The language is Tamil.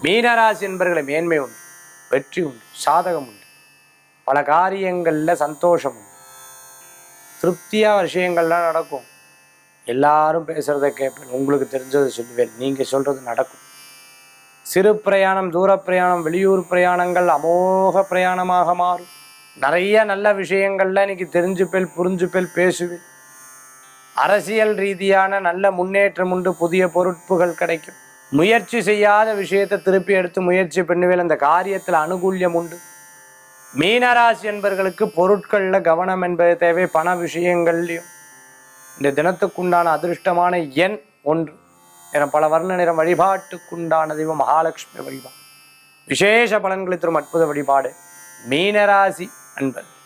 மீனராசி என்பர்களை மேன்மை உண்டு வெற்றி உண்டு சாதகம் உண்டு பல காரியங்களில் சந்தோஷம் உண்டு திருப்தியாக விஷயங்கள்லாம் நடக்கும் எல்லாரும் பேசுகிறத கேட்பேன் உங்களுக்கு தெரிஞ்சதை சொல்லுவேன் நீங்கள் சொல்கிறது நடக்கும் சிறு பிரயாணம் தூர பிரயாணம் வெளியூர் பிரயாணங்கள் அமோக பிரயாணமாக மாறும் நிறைய நல்ல விஷயங்கள்ல இன்னைக்கு தெரிஞ்சுப்பேல் புரிஞ்சுப்பேல் பேசுவேன் அரசியல் ரீதியான நல்ல முன்னேற்றம் உண்டு புதிய பொருட்புகள் கிடைக்கும் முயற்சி செய்யாத விஷயத்தை திருப்பி எடுத்து முயற்சி பண்ணுவேல் அந்த காரியத்தில் அனுகூல்யம் உண்டு மீனராசி என்பவர்களுக்கு பொருட்களில் கவனம் என்பது தேவை பண விஷயங்கள்லையும் இந்த தினத்துக்குண்டான அதிர்ஷ்டமான எண் ஒன்று என பல வர்ண நிறம் வழிபாட்டுக்குண்டான தெய்வம் மகாலட்சுமி வழிபாடு விசேஷ பலன்களை தரும் அற்புத வழிபாடு மீனராசி அன்பர்